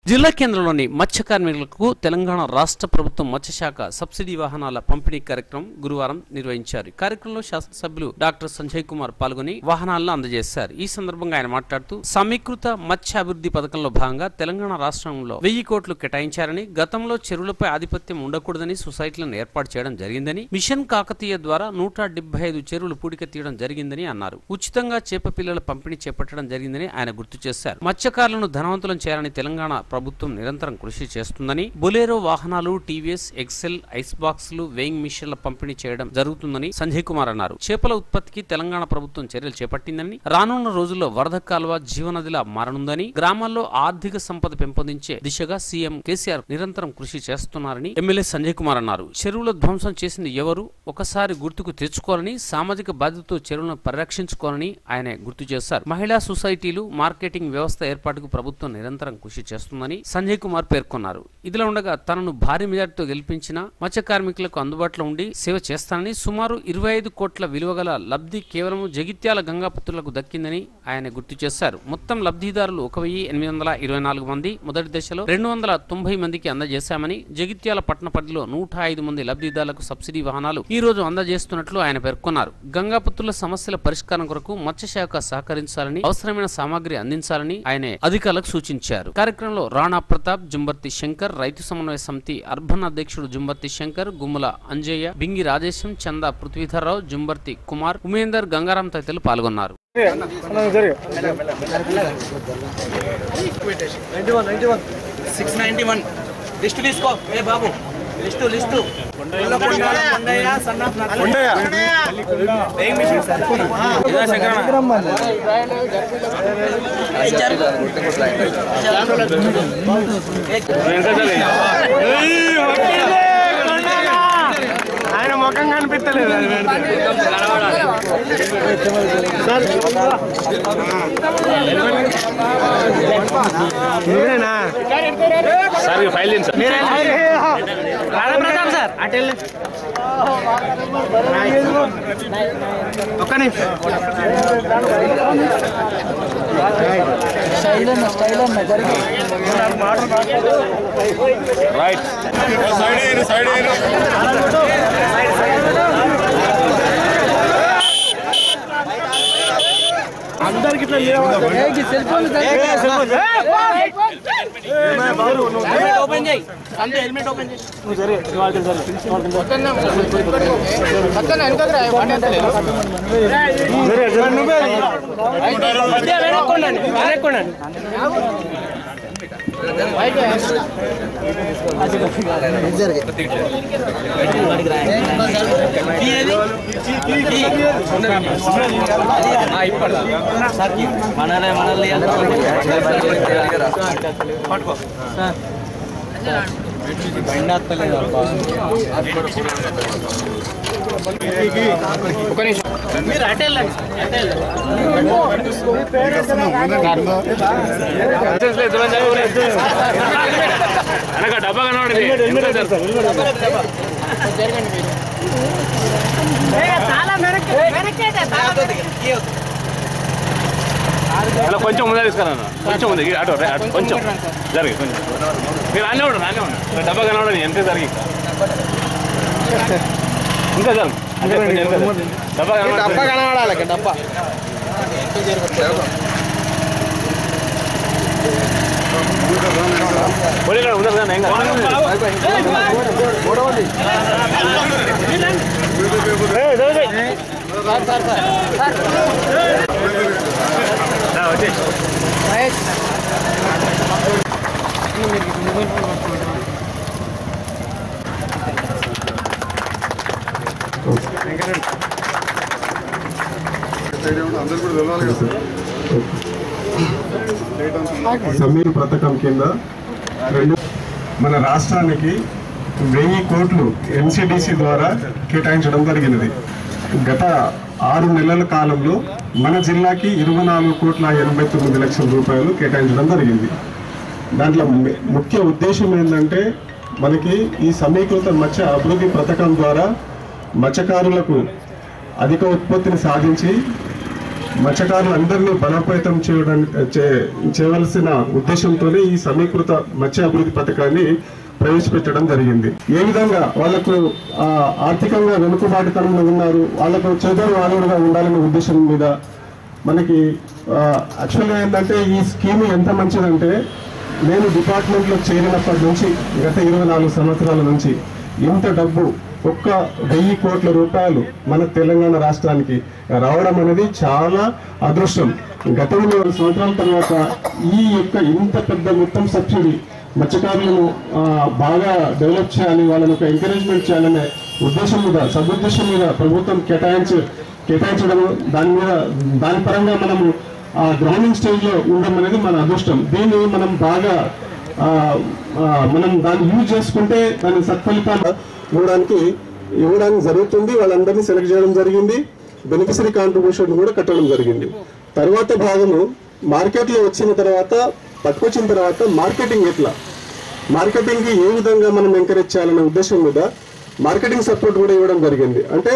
జిల్లా కేంద్రంలోని మత్స్య కార్మికులకు తెలంగాణ రాష్ట్ర ప్రభుత్వం మత్స్యశాఖ సబ్సిడీ వాహనాల పంపిణీ కార్యక్రమం గురువారం నిర్వహించారు ఈ కార్యక్రమంలో శాసనసభ్యులు డాక్టర్ సంజయ్ కుమార్ పాల్గొని వాహనాలను అందజేశారు ఈ సందర్భంగా ఆయన మాట్లాడుతూ సమీకృత మత్స్య అభివృద్ధి పథకంలో భాగంగా తెలంగాణ రాష్ట్రంలో వెయ్యి కోట్లు కేటాయించారని గతంలో చెరువులపై ఆధిపత్యం ఉండకూడదని సొసైటీలను ఏర్పాటు చేయడం జరిగిందని మిషన్ కాకతీయ ద్వారా నూట డెబ్బై ఐదు చెరువులు పూడిక తీయడం జరిగిందని అన్నారు ఉచితంగా చేప పిల్లల పంపిణీ చేపట్టడం జరిగిందని ఆయన గుర్తు చేశారు మత్స్యకారులను ధనవంతులను చేయాలని తెలంగాణ ప్రభుత్వం నిరంతరం కృషి చేస్తుందని బొలేరో వాహనాలు టీవీఎస్ ఎక్సెల్ ఐస్ బాక్సులు వేయింగ్ మిషన్ల పంపిణీ చేయడం జరుగుతుందని సంజయ్ కుమార్ అన్నారు చేపల ఉత్పత్తికి తెలంగాణ ప్రభుత్వం చర్యలు చేపట్టిందని రానున్న రోజుల్లో వరద కాలువ జీవనదిలా మారనుందని గ్రామాల్లో ఆర్థిక సంపద పెంపొందించే దిశగా సీఎం కేసీఆర్ నిరంతరం కృషి చేస్తున్నారని ఎమ్మెల్యే సంజయ్ కుమార్ అన్నారు చెరువుల ధ్వంసం చేసింది ఎవరు ఒకసారి గుర్తుకు తెచ్చుకోవాలని సామాజిక బాధ్యతతో చెరువులను పరిరక్షించుకోవాలని ఆయన గుర్తు చేశారు మహిళా సొసైటీలు మార్కెటింగ్ వ్యవస్థ ఏర్పాటుకు ప్రభుత్వం నిరంతరం కృషి చేస్తుందని సంజయ్ కుమార్ పేర్కొన్నారు ఇదిలా ఉండగా తనను భారీ మెజార్టీతో గెలిపించిన మత్స్య కార్మికులకు అందుబాటులో ఉండి సేవ చేస్తానని సుమారు ఇరవై ఐదు కోట్ల విలువ గల లబ్ధి కేవలం జగిత్యాల గంగాపుత్రులకు దక్కిందని ఆయన గుర్తు చేశారు మొత్తం లబ్ధిదారులు ఒక వెయ్యి ఎనిమిది వందల ఇరవై నాలుగు మంది మొదటి దశలో రెండు వందల తొంభై మందికి అందజేశామని జగిత్యాల పట్టణ పరిధిలో నూట ఐదు మంది లబ్ధిదారులకు సబ్సిడీ వాహనాలు ఈ రోజు అందజేస్తున్నట్లు ఆయన పేర్కొన్నారు గంగాపుత్రుల సమస్యల పరిష్కారం కొరకు మత్స్యశాఖ సహకరించాలని అవసరమైన సామాగ్రి అందించాలని ఆయన అధికారులకు సూచించారు కార్యక్రమంలో రాణా ప్రతాప్ జుంబర్తి శంకర్ రైతు సమన్వయ సమితి అర్బన్ అధ్యక్షుడు జుంబర్తి శంకర్ గుమ్మల అంజయ్య బింగి రాజేశం చందా పృథ్వీధర్రావు జుంబర్తి కుమార్ ఉమేందర్ గంగారాం తదితరులు పాల్గొన్నారు సిక్స్ నైన్టీ వన్ లిస్ట్ తీసుకో ఏ బాబు list list Kondaiah son of ఆయన ముఖం కనిపిస్తలేదు అది మీరేనా సార్ ఇక ఫైల్ చేయండి సార్ రాధాప్రతాప్ సార్ అటు ఒక్క నిమిషం రైట్ అందరికి ఇట్లా హెల్మెట్ ఓపెన్ చేయి అంతే హెల్మెట్ ఓపెన్ చేయి మనలే మనల్ని పట్టుకో మీరు అటే వెళ్ళండి అటే వెళ్ళండి వెనక డబ్బా కనబడింది ఎంత సార్? అలా కొంచెం ముందే తీసుకురా కొంచెం ముందు అటు రే, అటు కొంచెం జరిగి కొంచెం మీరు అన్నీ ఉండరు అన్నీ ఉండరు డబ్బా కనబడని ఎంత జరిగి ఇంకా జరుగు అంటే కొంచెం వెనక జరుగు. డబ్బా డబ్బా కనబడాలి కనబడాలి డబ్బా పోనీ ఇక్కడ ఉండదు కానీ ఏం కాదు. రా, వచ్చేయ్. సమీర్ పథకం కింద రెండు మన రాష్ట్రానికి వెయ్యి కోట్లు ఎన్సిడిసి ద్వారా కేటాయించడం జరిగినది గత ఆరు నెలల కాలంలో మన జిల్లాకి ఇరవై నాలుగు కోట్ల ఎనభై తొమ్మిది లక్షల రూపాయలు కేటాయించడం జరిగింది దాంట్లో ము- ముఖ్య ఉద్దేశం ఏంటంటే మనకి ఈ సమీకృత మత్స్య అభివృద్ధి పథకం ద్వారా మత్స్యకారులకు అధిక ఉత్పత్తిని సాధించి మత్స్యకారులందరినీ బలోపేతం చేయడానికి చే- చేయవలసిన ఉద్దేశంతోనే ఈ సమీకృత మత్స్య అభివృద్ధి పథకాన్ని ప్రవేశపెట్టడం జరిగింది ఏ విధంగా వాళ్ళకు ఆ, ఆర్థికంగా వెనుకబాటుతనంలో ఉన్నారు వాళ్ళకు చేదోడు వాదోడుగా ఉండాలనే ఉద్దేశం మీద మనకి యాక్చువల్గా ఏంటంటే ఈ స్కీమ్ ఎంత మంచిదంటే నేను డిపార్ట్మెంట్లో చేరినప్పటి నుంచి గత ఇరవై నాలుగు సంవత్సరాల నుంచి ఇంత డబ్బు ఒక్క వెయ్యి కోట్ల రూపాయలు మన తెలంగాణ రాష్ట్రానికి రావడం అనేది చాలా అదృష్టం గతంలో సంవత్సరాల తర్వాత ఈ యొక్క ఇంత పెద్ద మొత్తం సబ్సిడీ మత్స్యకారులను ఆ, బాగా డెవలప్ చేయాలి వాళ్ళని ఒక ఎంకరేజ్మెంట్ చేయాలనే ఉద్దేశం మీద సదుద్దేశం మీద ప్రభుత్వం కేటాయించి కేటాయించడం దాని మీద దాని పరంగా మనము ఆ గ్రౌండింగ్ స్టేజ్ లో ఉండడం అనేది మన అదృష్టం దీన్ని మనం బాగా ఆ, ఆ, మనం దాన్ని యూజ్ చేసుకుంటే దాని సత్ఫలితాలు ఇవ్వడానికి ఇవ్వడానికి జరుగుతుంది వాళ్ళందరినీ సెలెక్ట్ చేయడం జరిగింది బెనిఫిషరీ కాంట్రిబ్యూషన్ కూడా కట్టడం జరిగింది తర్వాత భాగము మార్కెట్లో వచ్చిన తర్వాత పట్టుకొచ్చిన తర్వాత మార్కెటింగ్ ఎట్లా మార్కెటింగ్కి ఏ విధంగా మనం ఎంకరేజ్ చేయాలనే ఉద్దేశం మీద మార్కెటింగ్ సపోర్ట్ కూడా ఇవ్వడం జరిగింది అంటే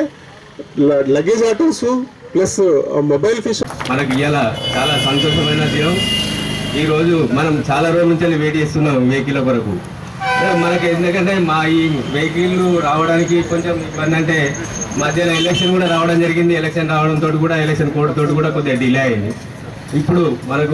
ల- luggage autos plus mobile fish మనకు ఇవాళ చాలా సంతోషమైన దినం ఈరోజు మనం చాలా రోజుల నుంచి వెయిట్ చేస్తున్నాం వెహికల్ కొరకు మనకి ఎందుకంటే మా ఈ వెహికల్ రావడానికి కొంచెం ఇబ్బంది అంటే మధ్యలో ఎలక్షన్ కూడా రావడం జరిగింది ఎలక్షన్ రావడంతో కూడా ఎలక్షన్ కోడ్ తోటి కూడా కొద్దిగా డిలే అయింది ఇప్పుడు మనకు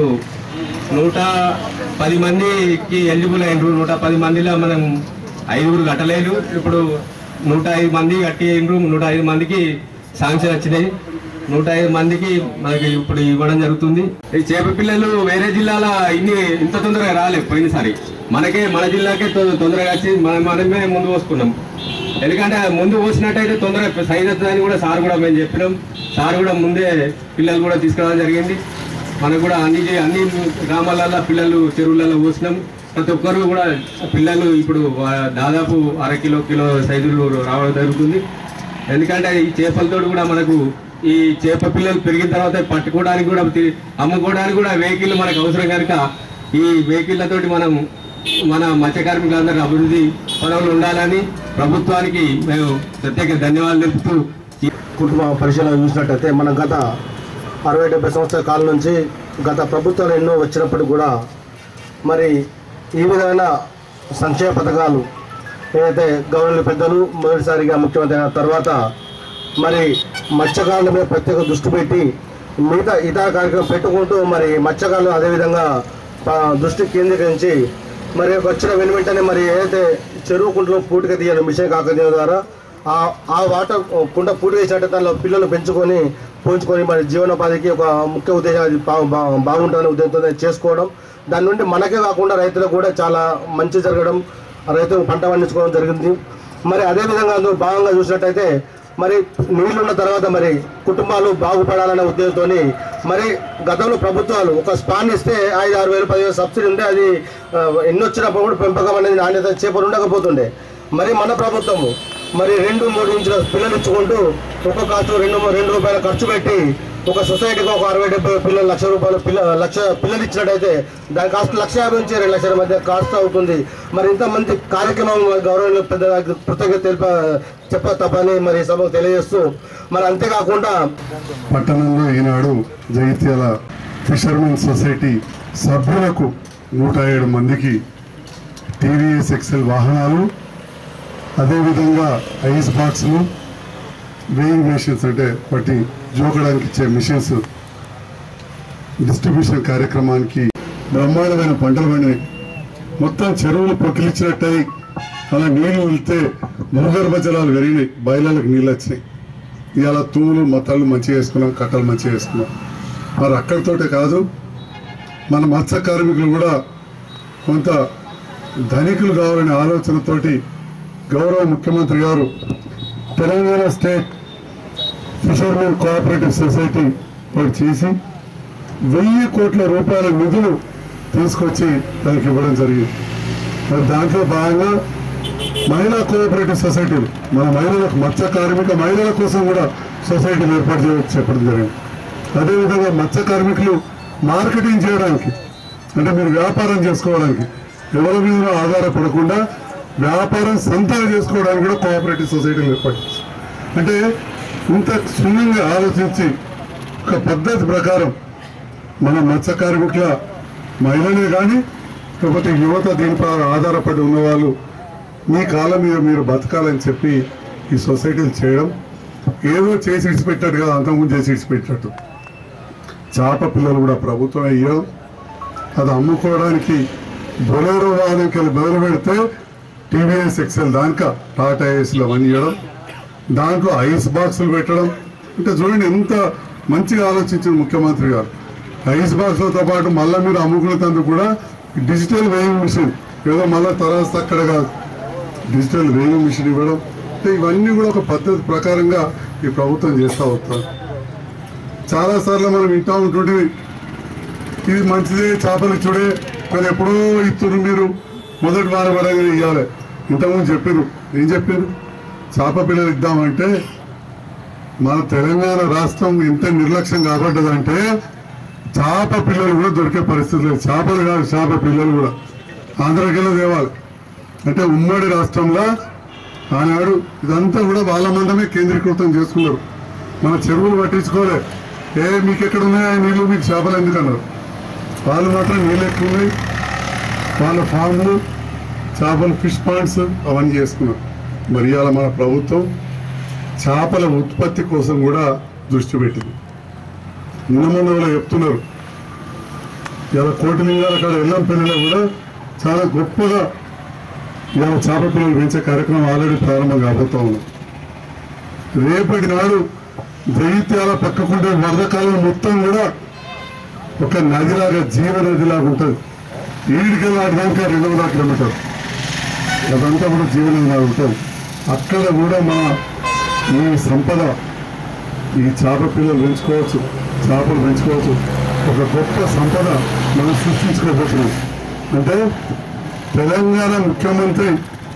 నూట పది మందికి ఎలిజిబుల్ అయినరు నూట పది మందిలో మనం ఐదుగురు కట్టలేదు ఇప్పుడు నూట ఐదు మంది కట్టిండ్రు నూట ఐదు మందికి శాంక్షన్ వచ్చినాయి నూట ఐదు మందికి మనకి ఇప్పుడు ఇవ్వడం జరుగుతుంది ఈ చేప పిల్లలు వేరే జిల్లాల ఇన్ని ఇంత తొందరగా రాలేదు పోయినసారి మనకే మన జిల్లాకే తొ- తొందరగా వచ్చి మనం మనమే ముందు పోసుకున్నాం ఎందుకంటే ముందు పోసినట్టయితే తొందరగా సైజ్ అవుతుందని కూడా సార్ కూడా మేము చెప్పినాం సార్ కూడా ముందే పిల్లలు కూడా తీసుకురావడం జరిగింది మనకు కూడా అన్ని అన్ని గ్రామాలలో పిల్లలు చెరువులలో పోసినాం ప్రతి ఒక్కరు కూడా పిల్లలు ఇప్పుడు వా- దాదాపు అర కిలో కిలో సైజులు రావడం జరుగుతుంది ఎందుకంటే ఈ చేపలతో కూడా మనకు ఈ చేప పిల్లలు పెరిగిన తర్వాత పట్టుకోవడానికి కూడా తి- అమ్ముకోవడానికి కూడా వెహికల్ మనకు అవసరం కనుక ఈ వెహికల్లతోటి మనం మన మత్స్య కార్మికులందరూ అభివృద్ధి పదవులు ఉండాలని ప్రభుత్వానికి మేము ప్రత్యేక ధన్యవాదాలు తెలుపుతూ ఈ కుటుంబ పరిశీలన చూసినట్టయితే మనం గత అరవై డెబ్బై సంవత్సరాల కాలం నుంచి గత ప్రభుత్వాలు ఎన్నో వచ్చినప్పటికి కూడా మరి ఈ విధమైన సంక్షేమ పథకాలు ఏదైతే గవర్నర్ పెద్దలు మొదటిసారిగా ముఖ్యమంత్రి అయిన తర్వాత మరి మత్స్యకారుల మీద ప్రత్యేక దృష్టి పెట్టి మిగతా ఇతర కార్యక్రమం పెట్టుకుంటూ మరి మత్స్యకారులు అదేవిధంగా ప- దృష్టి కేంద్రీకరించి మరి వచ్చిన వెను వెంటనే మరి ఏదైతే చెరువు కుంటలో పూటిక తీయాలి మిషన్ కాకతీయ ద్వారా ఆ ఆ వాటర్ కుండ పూటి వేసినట్టు దానిలో పిల్లలు పెంచుకొని పోంచుకొని మరి జీవనోపాధికి ఒక ముఖ్య ఉద్దేశం అది బా- బా- బాగుంటుందనే ఉద్దేశంతో చేసుకోవడం దాని నుండి మనకే కాకుండా రైతులకు కూడా చాలా మంచి జరగడం రైతులు పంట పండించుకోవడం జరిగింది మరి అదేవిధంగా అందులో భాగంగా చూసినట్టయితే మరి నీళ్లున్న తర్వాత మరి కుటుంబాలు బాగుపడాలనే ఉద్దేశంతో మరి గతంలో ప్రభుత్వాలు ఒక స్పాన్ ఇస్తే ఐదు ఆరు వేలు పదివేలు సబ్సిడీ ఉంటే అది ఆ, ఎన్ని వచ్చినప్పుడు కూడా పెంపకం అనేది నాణ్యత చేపలు ఉండకపోతుండే మరి మన ప్రభుత్వము మరి రెండు మూడు ఇంచుల పిల్లలు ఇచ్చుకుంటూ ఒక్కొక్క కాస్త రెండు రెండు రూపాయలు ఖర్చు పెట్టి ఒక సొసైటీకి ఒక అరవై డెబ్బై పిల్లలు లక్ష రూపాయలు పిల్ల లక్ష పిల్లలు ఇచ్చినట్టయితే దాని కాస్ట్ లక్ష యాభై నుంచి రెండు లక్షల మధ్య కాస్ట్ అవుతుంది మరి ఇంత మంచి కార్యక్రమం గౌరవ పెద్ద కృతజ్ఞత తెలిప చెప్ప తప్పని మరి సభకు తెలియజేస్తూ మరి అంతేకాకుండా పట్టణంలో ఈనాడు జగిత్యాల ఫిషర్మెన్ సొసైటీ సభ్యులకు నూట ఏడు మందికి టీవీఎస్ ఎక్సెల్ వాహనాలు అదేవిధంగా ఐస్ బాక్స్లు వేయింగ్ మెషిన్స్ అంటే వాటి జోకడానికి ఇచ్చే మిషన్స్ డిస్ట్రిబ్యూషన్ కార్యక్రమానికి బ్రహ్మాండమైన పంటలు పండినాయి మొత్తం చెరువులు పొక్కిలిచ్చినట్టయి అలా నీళ్లు వెళ్తే భూగర్భ జలాలు పెరిగినాయి బయలాలకు నీళ్ళు వచ్చినాయి ఇవాళ తూములు మతాలు మంచిగా వేసుకున్నాం కట్టలు మంచిగా వేసుకున్నాం మరి అక్కడితోటే కాదు మన మత్స్య కార్మికులు కూడా కొంత ధనికులు కావాలనే ఆలోచనతోటి గౌరవ ముఖ్యమంత్రి గారు Telangana state fishermen cooperative society ఒకటి చేసి వెయ్యి కోట్ల రూపాయల నిధులు తీసుకొచ్చి దానికి ఇవ్వడం జరిగింది మరి దాంట్లో భాగంగా మహిళా కోఆపరేటివ్ సొసైటీలు మన మహిళలకు మత్స్య కార్మిక మహిళల కోసం కూడా సొసైటీలు ఏర్పాటు చేయవచ్చు చెప్పడం జరిగింది అదేవిధంగా మత్స్య కార్మికులు మార్కెటింగ్ చేయడానికి అంటే మీరు వ్యాపారం చేసుకోవడానికి ఎవరి మీద ఆధారపడకుండా వ్యాపారం సొంతంగా చేసుకోవడానికి కూడా కోఆపరేటివ్ సొసైటీలు ఏర్పాటు చేశారు అంటే ఇంత క్షుణ్ణంగా ఆలోచించి ఒక పద్ధతి ప్రకారం మన మత్స్య కార్మికుల మహిళలే కానీ లేకపోతే యువత దీనిపై ఆధారపడి ఉన్నవాళ్ళు మీ కాలం మీద మీరు బతకాలని చెప్పి ఈ సొసైటీలు చేయడం ఏదో చేసి ఇడిచిపెట్టాడు కదా అంతకుముందు చేసి ఇడిచిపెట్టినట్టు చేప పిల్లలు కూడా ప్రభుత్వం ఇవ్వడం అది అమ్ముకోవడానికి బొలేరో వాహనంకి వెళ్ళి మొదలు పెడితే టీవీఎస్ ఎక్సెల్ దానిక టాటా ఏస్లో అవన్నీ ఇవ్వడం దాంట్లో ఐస్ బాక్సులు పెట్టడం అంటే చూడండి ఎంత మంచిగా ఆలోచించిన ముఖ్యమంత్రి గారు ఐస్ బాక్సులతో పాటు మళ్ళీ మీరు అమ్ముకునేందుకు కూడా డిజిటల్ వేయింగ్ మిషన్ ఏదో మళ్ళీ తరాస్ అక్కడ కాదు డిజిటల్ వేయింగ్ మిషన్ ఇవ్వడం అంటే ఇవన్నీ కూడా ఒక పద్ధతి ప్రకారంగా ఈ ప్రభుత్వం చేస్తూ వస్తారు చాలా సార్లు మనం వింటా ఉంటుంటే ఇది మంచిదే చేపలు చూడే కానీ ఎప్పుడో ఇస్తున్నారు మీరు మొదటి వారం పడగా ఇవ్వాలి ఇంతకుముందు చెప్పారు ఏం చెప్పారు చేప పిల్లలు ఇద్దామంటే మన తెలంగాణ రాష్ట్రం ఎంత నిర్లక్ష్యం కాబడ్డదంటే చేప పిల్లలు కూడా దొరికే పరిస్థితి లేదు చేపలు కాదు చేప పిల్లలు కూడా ఆంధ్రకెళ్ళ తేవాలి అంటే ఉమ్మడి రాష్ట్రంలో ఆనాడు ఇదంతా కూడా వాళ్ళ మందమే కేంద్రీకృతం చేసుకున్నారు మన చెరువులు పట్టించుకోలే ఏ మీకు ఎక్కడ ఉన్నాయా నీళ్ళు మీకు చేపలు ఎందుకన్నారు వాళ్ళు మాత్రం నీళ్ళు ఎక్కువ ఉన్నాయి వాళ్ళ ఫామ్లు చేపలు ఫిష్ పాండ్స్ అవన్నీ చేసుకున్నారు మరి ఇవాళ మన ప్రభుత్వం చేపల ఉత్పత్తి కోసం కూడా దృష్టి పెట్టింది నిన్న మొన్న వాళ్ళు చెప్తున్నారు ఇలా కోటి లింగాల కాడ ఎల్లం పెళ్లిలో కూడా చాలా గొప్పగా ఇవాళ చేప పిల్లలు పెంచే కార్యక్రమం ఆల్రెడీ ప్రారంభం కాబోతా ఉన్నాం రేపటి నాడు జైత్యాల పక్కకుంటే వరదకాలం మొత్తం కూడా ఒక నదిలాగా జీవ నదిలాగా ఉంటుంది ఈడికెళ్ళి ఆడదాకా రెండు వందల కిలోమీటర్ అదంతా కూడా జీవనంగా ఉంటుంది అక్కడ కూడా మన ఈ సంపద ఈ చేప పిల్లలు పెంచుకోవచ్చు చేపలు పెంచుకోవచ్చు ఒక గొప్ప సంపద మనం సృష్టించుకోబోతున్నాం అంటే తెలంగాణ ముఖ్యమంత్రి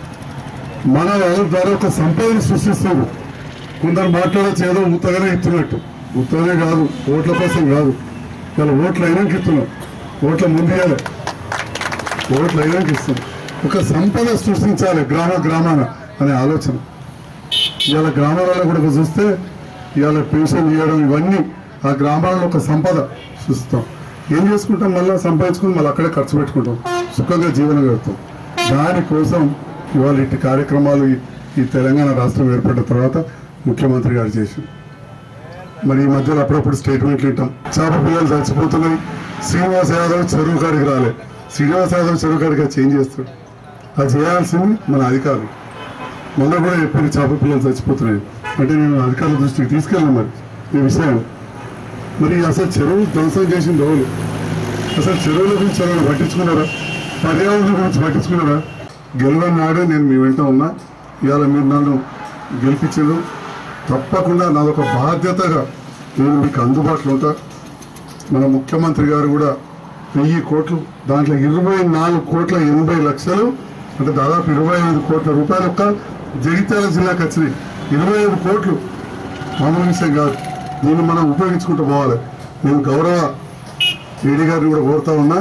మన వాళ్ళ ద్వారా ఒక సంపదను సృష్టిస్తారు కొందరు మాట్లాడచ్చు ఏదో ఉత్తగానే ఇస్తున్నట్టు ఉత్తగానే కాదు ఓట్ల కోసం కాదు ఇలా ఓట్లు అయినాక ఇస్తున్నాం ఓట్ల ముందు ఇవ్వాలి ఓట్లు అయినాక ఇస్తాం ఒక సంపద సృష్టించాలి గ్రామ గ్రామాన అనే ఆలోచన ఇవాళ గ్రామాలలో కూడా చూస్తే ఇవాళ పెన్షన్ ఇవ్వడం ఇవన్నీ ఆ గ్రామాలలో ఒక సంపద సృష్టిస్తాం ఏం చేసుకుంటాం మళ్ళీ సంపాదించుకుని మళ్ళీ అక్కడే ఖర్చు పెట్టుకుంటాం సుఖంగా జీవనం గడుపుతాం దానికోసం ఇవాళ ఇట్టి కార్యక్రమాలు ఈ- ఈ తెలంగాణ రాష్ట్రం ఏర్పడిన తర్వాత ముఖ్యమంత్రి గారు చేసి మరి ఈ మధ్యలో అప్పుడప్పుడు స్టేట్మెంట్లు వింటాం చేప పిల్లలు చచ్చిపోతున్నాయి శ్రీనివాస్ యాదవ్ చెరువు కాడికి రాలే శ్రీనివాస్ యాదవ్ చెరువు కాడికి అది చేంజ్ చేస్తాడు అది చేయాల్సింది మన అధికారులు మొన్న కూడా చెప్పింది చేప పిల్లలు చచ్చిపోతున్నాయి అంటే నేను అధికారుల దృష్టికి తీసుకెళ్ళాను మరి ఈ విషయం మరి అసలు చెరువు ధ్వంసం చేసింది ఎవరు అసలు చెరువుల గురించి ఎవరు పట్టించుకున్నారా పర్యావరణం గురించి పట్టించుకున్నారా గెలవని నాడే నేను మీ వెంట ఉన్నా ఇవాళ మీరు నన్ను గెలిపించారు తప్పకుండా నాదొక బాధ్యతగా నేను మీకు అందుబాటులో ఉంటా మన ముఖ్యమంత్రి గారు కూడా వెయ్యి కోట్లు దాంట్లో ఇరవై నాలుగు కోట్ల ఎనభై లక్షలు అంటే దాదాపు ఇరవై ఐదు కోట్ల రూపాయలు ఒక్క జగిత్యాల జిల్లాకు వచ్చినాయి ఇరవై ఐదు కోట్లు మామూలు విషయం కాదు దీన్ని మనం ఉపయోగించుకుంటూ పోవాలి నేను గౌరవ ఏడీ గారిని కూడా కోరుతా ఉన్నా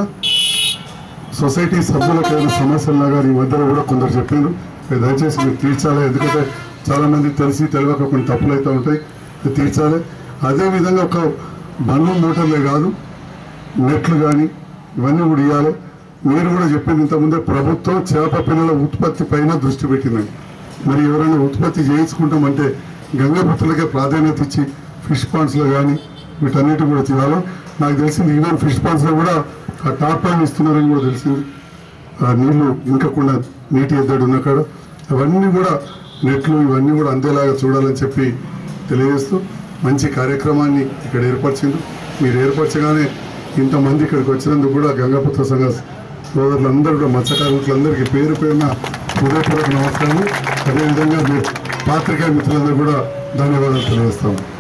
సొసైటీ సభ్యులకు ఏమైనా సమస్యలుగా ఈ మధ్యలో కూడా కొందరు చెప్పారు మీరు దయచేసి మీరు తీర్చాలి ఎందుకంటే చాలా మంది తెలిసి తెలియక కొన్ని తప్పులు అయితే ఉంటాయి ఇది తీర్చాలి అదేవిధంగా ఒక బండ్లు మోటార్లే కాదు నెట్లు కానీ ఇవన్నీ కూడా ఇవ్వాలి మీరు కూడా చెప్పింది ఇంతకుముందే ప్రభుత్వం చేప పిల్లల ఉత్పత్తి పైన దృష్టి పెట్టిందండి మరి ఎవరైనా ఉత్పత్తి చేయించుకుంటామంటే గంగపుత్రులకే ప్రాధాన్యత ఇచ్చి ఫిష్ పాండ్స్లో కానీ వీటన్నిటి కూడా తీయాలి నాకు తెలిసింది ఈవెన్ ఫిష్ పాండ్స్లో కూడా ఆ టాప్ పైన ఇస్తున్నారని కూడా తెలిసింది ఆ నీళ్లు ఇంకకుండా నీటి ఎద్దడి ఉన్న కాడ అవన్నీ కూడా నెట్లు ఇవన్నీ కూడా అందేలాగా చూడాలని చెప్పి తెలియజేస్తూ మంచి కార్యక్రమాన్ని ఇక్కడ ఏర్పరిచింది మీరు ఏర్పరచగానే ఇంతమంది ఇక్కడికి వచ్చినందుకు కూడా గంగాపుత్ర సంఘ సోదరులందరూ కూడా మత్స్య కార్మికులందరికీ పేరు పేరున హృదయపూర్వక నమస్కారం అదేవిధంగా మీరు పాత్రికేయ మిత్రులందరూ కూడా ధన్యవాదాలు తెలియజేస్తాము